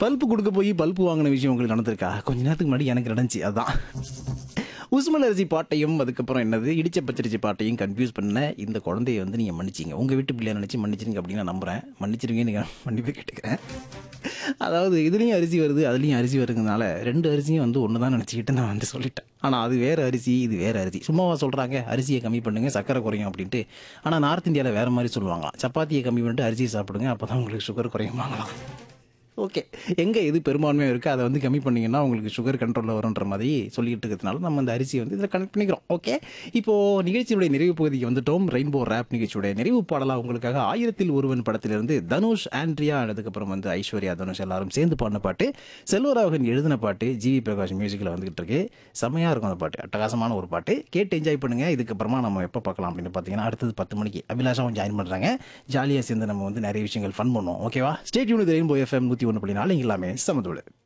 bulb கொடுக்க போய் bulb வாங்கின விஷயம் உங்களுக்கு நடந்திருக்கா கொஞ்ச நேரத்துக்கு முன்னாடி எனக்கு நடந்துச்சு அதான் உஸ்மல் அரிசி பாட்டையும் அதுக்கப்புறம் என்னது இடிச்ச பச்சரிசி பாட்டையும் கன்ஃபியூஸ் பண்ண இந்த குழந்தைய வந்து நீங்கள் மன்னிச்சிங்க உங்கள் வீட்டு பிள்ளைய நினச்சி மன்னிச்சிருங்க அப்படின்னு நான் நம்புகிறேன் மன்னிச்சிருங்கன்னு நீங்கள் மன்னிப்பு கேட்டுக்கிறேன் அதாவது இதுலேயும் அரிசி வருது அதுலேயும் அரிசி வருதுனால ரெண்டு அரிசியும் வந்து ஒன்று தான் நினச்சிக்கிட்டு நான் வந்து சொல்லிட்டேன் ஆனால் அது வேறு அரிசி இது வேறு அரிசி சும்மாவா சொல்கிறாங்க அரிசியை கம்மி பண்ணுங்க சக்கரை குறையும் அப்படின்ட்டு ஆனால் நார்த் இந்தியாவில் வேறு மாதிரி சொல்லுவாங்களாம் சப்பாத்தியை கம்மி பண்ணிட்டு அரிசியை சாப்பிடுங்க அப்போ தான் உங்களுக்கு சுகர் குறையுமாங்களாம் ஓகே எங்கே எது பெரும்பான்மையாக இருக்குது அதை வந்து கம்மி பண்ணிங்கன்னா உங்களுக்கு சுகர் கண்ட்ரோலில் வரும்ன்ற மாதிரி சொல்லிட்டு இருக்கிறதுனால நம்ம அந்த அரிசியை வந்து இதில் கனெக்ட் பண்ணிக்கிறோம் ஓகே இப்போது நிகழ்ச்சியுடைய நிறைவு பகுதிக்கு வந்துட்டோம் ரெயின்போ ரேப் நிகழ்ச்சியுடைய நிறைவு பாடலாக உங்களுக்காக ஆயிரத்தில் ஒருவன் படத்திலிருந்து தனுஷ் ஆண்ட்ரியா அதுக்கப்புறம் வந்து ஐஸ்வர்யா தனுஷ் எல்லாரும் சேர்ந்து பாடின பாட்டு செல்வராகவன் எழுதின பாட்டு ஜிவி பிரகாஷ் மியூசிக்கில் வந்துகிட்டு இருக்கு செம்மையாக இருக்கும் அந்த பாட்டு அட்டகாசமான ஒரு பாட்டு கேட்டு என்ஜாய் பண்ணுங்க இதுக்கப்புறமா நம்ம எப்போ பார்க்கலாம் அப்படின்னு பார்த்தீங்கன்னா அடுத்தது பத்து மணிக்கு அபிலாஷாவும் ஜாயின் பண்ணுறாங்க ஜாலியாக சேர்ந்து நம்ம வந்து நிறைய விஷயங்கள் ஃபன் பண்ணுவோம் ஓகேவா ஸ்டேட் யூனிட் ரெயின்போ எஃப்எம் நூற்றி ஒன்று புள்ளி நாலு இங்கே எல்லாமே சமதோடு